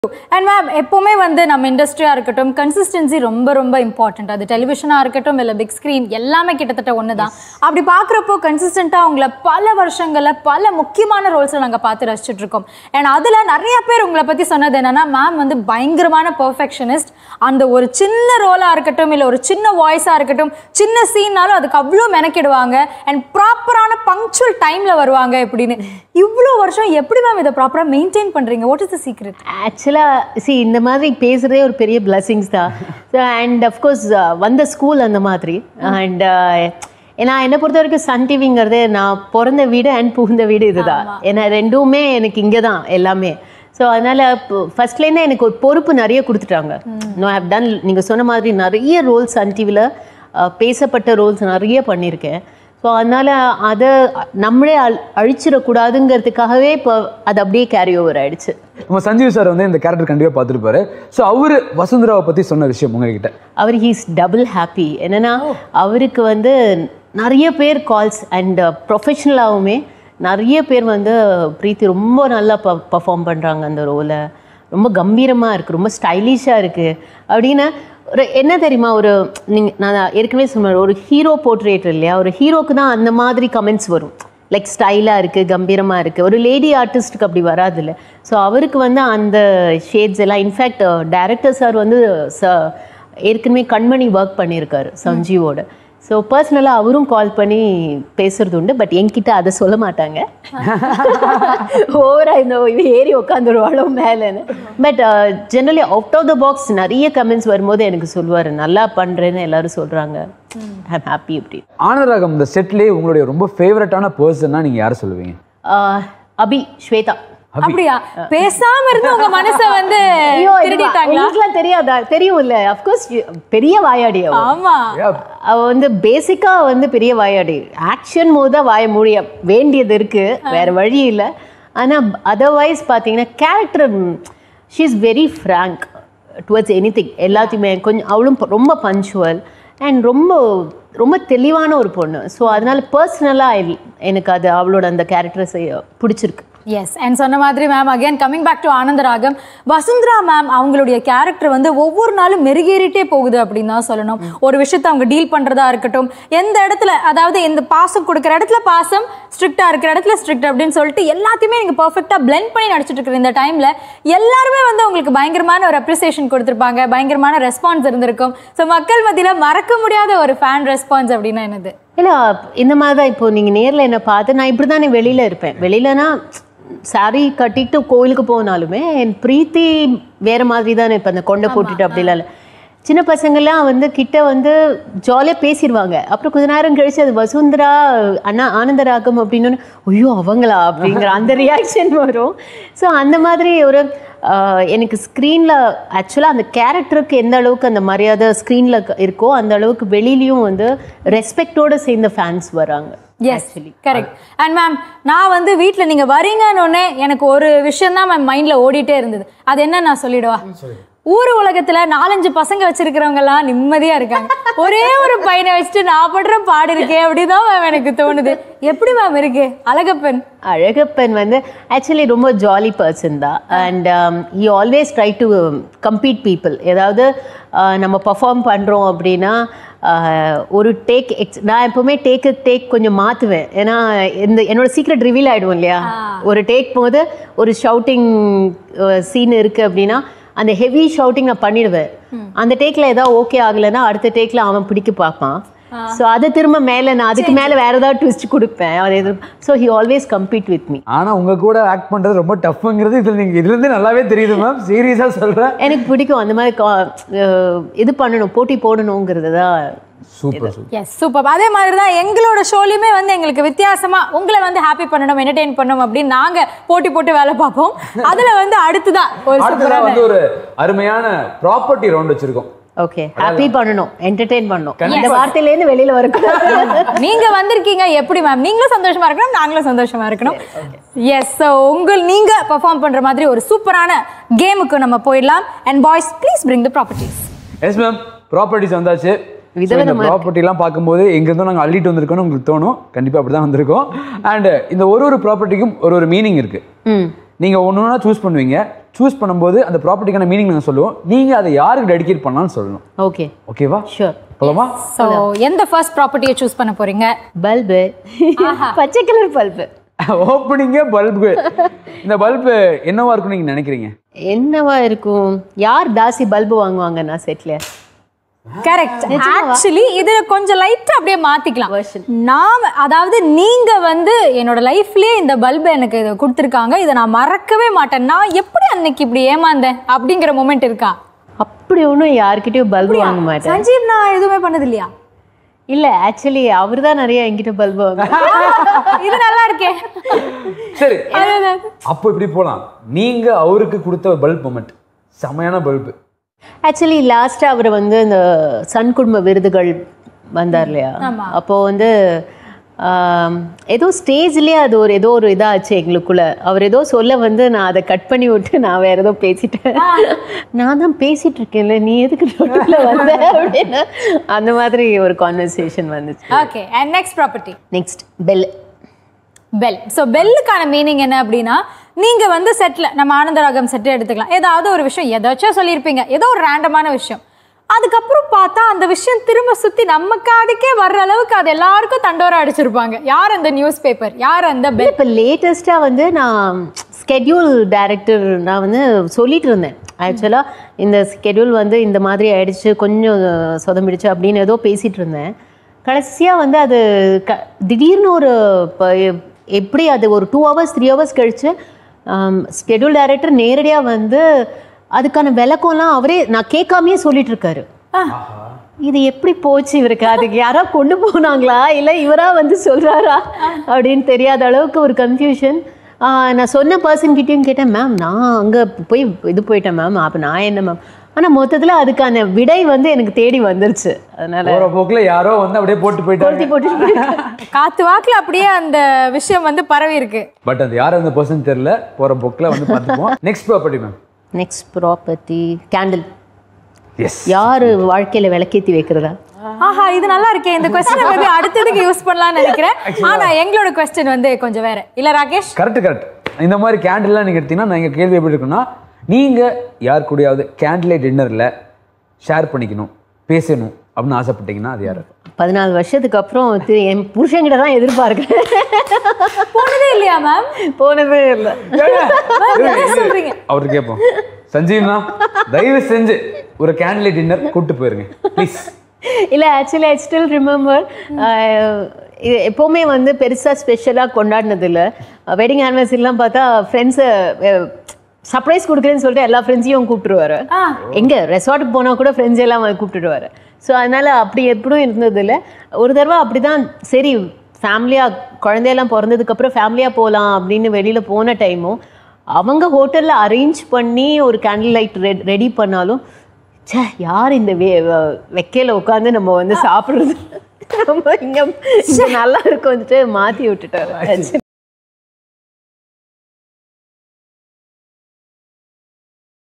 And ma'am எப்போவுமே வந்து நம்ம இண்டஸ்ட்ரியாக இருக்கட்டும் கன்சிஸ்டன்சி ரொம்ப ரொம்ப இம்பார்ட்டன்ட் அது டெலிவிஷனாக இருக்கட்டும் இல்லை பிக் ஸ்க்ரீன் எல்லாமே கிட்டத்தட்ட ஒன்று தான் அப்படி பார்க்குறப்போ கன்சிஸ்டண்ட்டாக உங்களை பல வருஷங்களில் பல முக்கியமான ரோல்ஸில் நாங்கள் பார்த்து ரசிச்சுட்டு இருக்கோம் அண்ட் அதில் நிறைய பேர் உங்களை பற்றி சொன்னது என்னன்னா மேம் வந்து பயங்கரமான பர்ஃபெக்ஷனிஸ்ட் அந்த ஒரு சின்ன ரோலாக இருக்கட்டும் இல்லை ஒரு சின்ன வாய்ஸாக இருக்கட்டும் சின்ன சீன்னாலும் அதுக்கு அவ்வளோ மெனக்கிடுவாங்க அண்ட் ப்ராப்பரான பங்க்சுவல் டைமில் வருவாங்க இப்படின்னு இவ்வளோ வருஷம் எப்படி மேம் இதை ப்ராப்பராக மெயின்டைன் பண்ணுறீங்க வாட் இஸ் த சீக்ரெட் ஆக்சுவலாக சி இந்த மாதிரி பேசுகிறதே ஒரு பெரிய பிளெஸிங்ஸ் தான் அண்ட் அஃப்கோர்ஸ் வந்த ஸ்கூல் அந்த மாதிரி அண்ட் ஏன்னா என்னை பொறுத்த வரைக்கும் சன் டிவிங்கிறது நான் பிறந்த வீடு அண்ட் புகுந்த வீடு இதுதான் ஏன்னா ரெண்டுமே எனக்கு இங்கே தான் எல்லாமே ஸோ அதனால் ஃபர்ஸ்ட்லேருந்தே எனக்கு ஒரு பொறுப்பு நிறைய கொடுத்துட்டாங்க நோ ஹவ் டன் நீங்கள் சொன்ன மாதிரி நிறைய ரோல்ஸ் சன் டிவியில் பேசப்பட்ட ரோல்ஸ் நிறைய பண்ணியிருக்கேன் ஸோ அதனால் அதை நம்மளே அழ் அழிச்சிடக்கூடாதுங்கிறதுக்காகவே இப்போ அது அப்படியே கேரி ஓவர் ஆயிடுச்சு நம்ம சஞ்சீவ் சார் வந்து இந்த கேரக்டர் கண்டிப்பாக பார்த்துருப்பாரு ஸோ அவரு வசுந்தராவை பற்றி சொன்ன விஷயம் உங்ககிட்ட அவர் ஹீஸ் டபுள் ஹாப்பி என்னன்னா அவருக்கு வந்து நிறைய பேர் கால்ஸ் அண்ட் ப்ரொஃபஷ்னலாகவுமே நிறைய பேர் வந்து பிரீத்தி ரொம்ப நல்லா ப பர்ஃபார்ம் பண்ணுறாங்க அந்த ரோலை ரொம்ப கம்பீரமாக இருக்குது ரொம்ப ஸ்டைலிஷாக இருக்குது அப்படின்னு ஒரு என்ன தெரியுமா ஒரு நீங்கள் நான் ஏற்கனவே சொன்னேன் ஒரு ஹீரோ போர்ட்ரேட் இல்லையா ஒரு ஹீரோக்கு தான் அந்த மாதிரி கமெண்ட்ஸ் வரும் லைக் ஸ்டைலாக இருக்குது கம்பீரமாக இருக்குது ஒரு லேடி ஆர்டிஸ்ட்டுக்கு அப்படி வராதுல்ல ஸோ அவருக்கு வந்து அந்த ஷேட்ஸ் எல்லாம் இன்ஃபேக்ட் டைரக்டர் சார் வந்து ச ஏற்கனவே கண்மணி ஒர்க் பண்ணியிருக்காரு சஞ்சீவோட ஸோ பர்சனலாக அவரும் கால் பண்ணி பேசுறது உண்டு பட் என்கிட்ட அதை சொல்ல மாட்டாங்க ஓவரா இந்த இவ ஏறி உட்காந்துருவாளோ மேலேன்னு but generally out of the box நிறைய கமெண்ட்ஸ் வரும்போது எனக்கு சொல்லுவார் நல்லா பண்ணுறேன்னு எல்லாரும் சொல்கிறாங்க ஐம் ஹாப்பி அப்படி ஆனந்தராகம் இந்த செட்லேயே உங்களுடைய ரொம்ப ஃபேவரட்டான பர்சன்னா நீங்கள் யாரை சொல்லுவீங்க ஆஹ் அபி ஸ்வேதா அப்படியா பேசாம இருந்து உங்க மனச வந்து ஐயோ இது திருடிட்டாங்களா உங்களுக்குலாம் தெரியாதா தெரியும்ல அஃப்கோர்ஸ் பெரிய வாயாடி அவ ஆமா அவ வந்து பேசிக்கா வந்து பெரிய வாயாடி ஆக்ஷன் போது தான் வாய மூடிய வேண்டியது இருக்கு வேற வழி இல்லை ஆனா அதர்வைஸ் பார்த்தீங்கன்னா character she is very frank towards anything எல்லாத்தையுமே கொஞ்சம் அவளும் ப- ரொம்ப பஞ்சுவல் அண்ட் ரொம்ப ரொம்ப தெளிவான ஒரு பொண்ணு ஸோ அதனால பர்சனலாக எனக்கு அது அவளோட அந்த கேரக்டரை செய்ய பிடிச்சிருக்கு எஸ் அண்ட் சொன்ன மாதிரி ma'am again coming back to Anandaragam Vasundhara ma'am அவங்களுடைய கேரக்டர் வந்து ஒவ்வொரு நாளும் மெருகேறிட்டே போகுது அப்படின்னு தான் சொல்லணும் ஒரு விஷயத்தை அவங்க டீல் பண்றதா இருக்கட்டும் எந்த இடத்துல அதாவது எந்த பாசம் கொடுக்குற இடத்துல பாசம் ஸ்ட்ரிக்டா இருக்கிற இடத்துல ஸ்ட்ரிக்ட் அப்படின்னு சொல்லிட்டு எல்லாத்தையுமே நீங்க பர்ஃபெக்டா பிளெண்ட் பண்ணி நடிச்சிட்டு இருக்கிற இந்த டைம்ல எல்லாருமே வந்து உங்களுக்கு பயங்கரமான ஒரு அப்ரிசியேஷன் கொடுத்துருப்பாங்க பயங்கரமான ரெஸ்பான்ஸ் இருந்திருக்கும் ஸோ மக்கள் மத்தியில மறக்க முடியாத ஒரு ஃபேன் ரெஸ்பான்ஸ் அப்படின்னா என்னது இல்லை இந்த மாதிரி தான் இப்போ நீங்கள் நேரில் என்னை பார்த்து நான் இப்படி தானே வெளியில் இருப்பேன் வெளியிலனா saree கட்டிட்டு கோயிலுக்கு போனாலுமே என் பிரீத்தி வேற மாதிரி தானே இப்போ அந்த கொண்டை போட்டுட்டு அப்படிலாம் இல்லை சின்ன பசங்கள்லாம் வந்து கிட்ட வந்து ஜாலியாக பேசிடுவாங்க அப்புறம் கொஞ்ச நேரம் கழிச்சு அது வசுந்தரா அண்ணா ஆனந்தராகம் அப்படின்னு ஐயோ அவங்களா அப்படிங்கிற அந்த ரியாக்ஷன் வரும் ஸோ அந்த மாதிரி ஒரு ஆஹ், எனக்கு ஸ்க்ரீனில் ஆக்சுவலாக அந்த கேரக்டருக்கு எந்த அளவுக்கு அந்த மரியாதை ஸ்க்ரீனில் இருக்கோ அந்த அளவுக்கு வெளியிலயும் வந்து ரெஸ்பெக்டோட சேர்ந்த ஃபேன்ஸ் வராங்க எஸ் கரெக்ட் அண்ட் மேம் நான் வந்து வீட்டில் நீங்கள் வரீங்கன்னு உடனே எனக்கு ஒரு விஷயம் தான் மேம் மைண்டில் ஓடிட்டே இருந்தது அது என்ன நான் சொல்லிடுவா ஊர் உலகத்துல நாலஞ்சு பசங்க வச்சிருக்கிறவங்க எல்லாம் நிம்மதியா இருக்காங்க ஒரே ஒரு பையனை வச்சுட்டு நான் படுற பாடு இருக்கே அப்படிதான் மேம் எனக்கு தோணுது எப்படி மேம் இருக்கு அழகப்பன் அழகப்பன் வந்து ஆக்சுவலி ரொம்ப ஜாலி பர்சன் தான் and he always try to compete people ஏதாவது uh, நம்ம பர்ஃபார்ம் பண்ணுறோம் அப்படின்னா uh, ஒரு டேக் எக்ஸ் நான் எப்போவுமே டேக்கு டேக் கொஞ்சம் மாற்றுவேன் ஏன்னா இந்த என்னோட சீக்ரெட் ரிவீல் ஆகிடும் இல்லையா ஒரு டேக் போது ஒரு ஷவுட்டிங் சீன் இருக்குது அப்படின்னா அந்த ஹெவி ஷவுட்டிங் நான் பண்ணிடுவேன் அந்த டேக்கில் ஏதாவது ஓகே ஆகலைன்னா அடுத்த டேக்கில் அவன் பிடிக்க பார்ப்பான் ஸோ அதை திரும்ப மேலே நான் அதுக்கு மேலே வேற ஏதாவது ட்விஸ்ட் கொடுப்பேன் அது எது so he always compete with me ஆனா உங்க கூட ஆக்ட் பண்றது ரொம்ப டஃப்ங்கிறது இதுல நீங்க இதுல இருந்தே நல்லாவே தெரியுது மேம் சீரியஸா சொல்றேன் எனக்கு பிடிக்கும் அந்த மாதிரி கா- அஹ் இது பண்ணணும் போட்டி போடணுங்கிறது தான் சூப்பர் சூப்பர் எஸ் சூப்பர் அதே மாதிரி தான் எங்களோட ஷோலையுமே வந்து எங்களுக்கு வித்தியாசமா உங்களை வந்து ஹாப்பி பண்ணணும் என்டர்டெயின் பண்ணணும் அப்படின்னு நாங்க போட்டி போட்டு வேலை பார்ப்போம் அதுல வந்து அடுத்துதான் ஒரு அடுத்ததா சூப்பரான வந்து ஒரு அருமையான ப்ராப்பர்ட்டி ரவுண்ட் வச்சிருக்கோம் ஓகே ஹாப்பி பண்ணணும் என்டர்டெயின் பண்ணணும் இந்த வார்த்தையிலேருந்து வெளியில வரக்கூடாது நீங்க வந்திருக்கீங்க எப்படி மேம் நீங்களும் சந்தோஷமா இருக்கணும் நாங்களும் சந்தோஷமா இருக்கணும் எஸ் ஸோ உங்கள் நீங்க பெர்ஃபார்ம் பண்ற மாதிரி ஒரு சூப்பரான கேமுக்கு நம்ம போயிடலாம் and boys please bring the properties yes ma'am properties வந்தாச்சு So, இந்த விதவிதமா ப்ராப்பர்ட்டிலாம் பார்க்கும்போது எங்கேருந்தோ நாங்கள் அள்ளிட்டு வந்திருக்கோம்னு உங்களுக்கு தோணும் கண்டிப்பாக அப்படி தான் வந்திருக்கோம் அண்ட் இந்த ஒரு ஒரு ப்ராப்பர்ட்டிக்கும் ஒரு ஒரு மீனிங் இருக்கு ம் நீங்கள் ஒன்று ஒன்றா சூஸ் பண்ணுவீங்க சூஸ் பண்ணும்போது அந்த ப்ராப்பர்ட்டிக்கான மீனிங் நாங்கள் சொல்லுவோம் நீங்கள் அதை யாருக்கு டெடிகேட் பண்ணலாம்னு சொல்லணும் ஓகே ஓகேவா ஷூர் போலாமா ஸோ எந்த ஃபர்ஸ்ட் ப்ராப்பர்ட்டியை சூஸ் பண்ண போறீங்க பல்பு பச்சை கலர் பல்பு ஓப்பனிங்கே பல்பு இந்த பல்பு என்னவா இருக்கும்னு நீங்கள் நினைக்கிறீங்க என்னவா இருக்கும் யார் தாசி பல்பு வாங்குவாங்க நான் செட்ல கரெக்ட் ஆக்சுவலி இது கொஞ்சம் லைட்டா அப்படியே மாத்திக்கலாம் Version. நான் அதாவது நீங்க வந்து என்னோட லைஃப்லயே இந்த பல்பு எனக்கு இதை கொடுத்துருக்காங்க இதை நான் மறக்கவே மாட்டேன் நான் எப்படி அன்னைக்கு இப்படி ஏமாந்தேன் அப்படிங்கிற மொமெண்ட் இருக்கா அப்படி ஒன்றும் யார்கிட்டயும் பல்பு வாங்க மாட்டேன் சஞ்சீவ் நான் எதுவுமே பண்ணது இல்லையா இல்ல ஆக்சுவலி அவர் தான் நிறைய என்கிட்ட பல்பு வாங்க இது நல்லா இருக்கே சரி அதுதான். அப்போ இப்படி போகலாம் நீங்கள் அவருக்கு கொடுத்த பல்ப் மொமெண்ட் செமையான பல்பு ஆக்சுவலி லாஸ்டா அவர் வந்து இந்த சன் குடும்ப விருதுகள் வந்தார் இல்லையா ஆமா. அப்போ வந்து ஆம், ஏதோ ஸ்டேஜ்லயே அது ஒரு ஏதோ ஒரு இதாச்சு எங்களுக்குள்ள அவர் ஏதோ சொல்ல வந்து நான் அதை கட் பண்ணி விட்டு நான் வேற ஏதோ பேசிட்டேன் நான் தான் பேசிட்டு இருக்கேன்ல நீ எதுக்கு நடுவுல வந்த அப்படின்னு அந்த மாதிரி ஒரு கான்வர்சேஷன் வந்துச்சு okay and next property next bell bell so பெல்லுக்கான மீனிங் என்ன அப்படின்னா நீங்க வந்து செட்ல நம்ம ஆனந்தராகம் செட்டை எடுத்துக்கலாம் ஏதாவது ஒரு விஷயம் ஏதாச்சும் சொல்லியிருப்பீங்க ஏதோ ஒரு ரேண்டமான விஷயம் அதுக்கப்புறம் பார்த்தா அந்த விஷயம் திரும்ப சுத்தி நம்ம காதுக்கே வர்ற அளவுக்கு அது எல்லாருக்கும் தண்டோரா அடிச்சிருப்பாங்க யார் அந்த நியூஸ் பேப்பர் யார் அந்த பெல் இப்போ லேட்டஸ்ட்டாக வந்து நான் ஸ்கெட்யூல் டைரக்டர் நான் வந்து சொல்லிட்டு இருந்தேன் ஆக்சுவலாக இந்த ஸ்கெட்யூல் வந்து இந்த மாதிரி ஆயிடுச்சு கொஞ்சம் சொதம்பிடுச்சு அப்படின்னு ஏதோ பேசிகிட்டு இருந்தேன் கடைசியாக வந்து அது க திடீர்னு ஒரு இப்போ எ- எப்படி அது ஒரு டூ ஹவர்ஸ் த்ரீ ஹவர்ஸ் கழிச்சு ஸ்கெட்யூல் டைரக்டர் நேரடியாக வந்து அதுக்கான விளக்கம்லாம் அவரே நான் கேட்காமையே சொல்லிட்டு இருக்காரு இது எப்படி போச்சு இவருக்கு அதுக்கு யாரோ கொண்டு போனாங்களா இல்லை இவரா வந்து சொல்றாரா அப்படின்னு தெரியாத அளவுக்கு ஒரு கன்ஃபியூஷன் நான் சொன்ன பர்சன் கிட்டயும் கேட்டேன் மேம் நான் அங்கே போய் இது போயிட்டேன் மேம் அப்போ நான் என்ன மேம் ஆனால் மொத்தத்தில் அதுக்கான விடை வந்து எனக்கு தேடி வந்துருச்சு அதனால போகிற போக்கில் யாரோ வந்து அப்படியே போட்டு போயிட்டாங்க போட்டு போட்டு காத்து வாக்குல அப்படியே அந்த விஷயம் வந்து பரவி இருக்கு பட் அது யார் அந்த பர்சன் தெரியல போகிற போக்கில் வந்து பார்த்துப்போம் next property ma'am next property candles யார் வாழ்க்கையில் விளக்கேற்றி வைக்கிறதா ஆஹா இது நல்லா இருக்கே இந்த கொஸ்டின் மேபி அடுத்ததுக்கு யூஸ் பண்ணலாம்னு நினைக்கிறேன் ஆனா எங்களோட கொஸ்டின் வந்து கொஞ்சம் வேற இல்ல ராகேஷ் கரெக்ட் கரெக்ட் இந்த மாதிரி கேண்டில்லாம் நீங்கள் எடுத்தீங்கன்னா நீங்கள் கேள்வி எப்படி இருக்குன்னா நீங்கள் யார் கூடயாவது கேண்டில் டின்னரில் ஷேர் பண்ணிக்கணும் பேசணும் அப்படின்னு ஆசைப்பட்டீங்கன்னா அது யார் பதினாலு வருஷத்துக்கு அப்புறம் திரு என் புருஷங்கிட்ட தான் எதிர்பார்க்குறேன் போனதே இல்லையா மேம் போனதே இல்லை என்ன சொல்றீங்க அவருக்கு கேட்போம் சஞ்சீவ்னா தயவு செஞ்சு ஒரு கேண்டில் டின்னர் கூப்பிட்டு போயிருங்க ப்ளீஸ் இல்லை ஆக்சுவலி ஐ ஸ்டில் ரிமெம்பர் இது எப்போவுமே வந்து பெருசாக ஸ்பெஷலாக கொண்டாடினது இல்லை வெட்டிங் ஆனிவர்சரிலாம் பார்த்தா ஃப்ரெண்ட்ஸை சர்ப்ரைஸ் கொடுக்குறேன்னு சொல்லிட்டு எல்லா ஃப்ரெண்ட்ஸையும் கூப்பிட்டுருவாரு ஆ. எங்கே ரெசார்ட்டுக்கு போனால் கூட ஃப்ரெண்ட்ஸ் எல்லாம் வந்து கூப்பிட்டுடுவாரு ஸோ அதனால் அப்படி எப்படியும் இருந்ததில்ல ஒரு தடவை அப்படி தான் சரி ஃபேமிலியாக குழந்தையெல்லாம் பிறந்ததுக்கப்புறம் ஃபேமிலியாக போகலாம் அப்படின்னு வெளியில் போன டைமும் அவங்க ஹோட்டலில் அரேஞ்ச் பண்ணி ஒரு கேண்டில் லைட் ரெடி பண்ணாலும் ச்சே யார் இந்த வே வெக்கையில் உட்காந்து நம்ம வந்து சாப்பிட்றது நம்ம இங்கே இங்கே நல்லா இருக்கும் வந்துட்டு மாற்றி விட்டுட்டாரு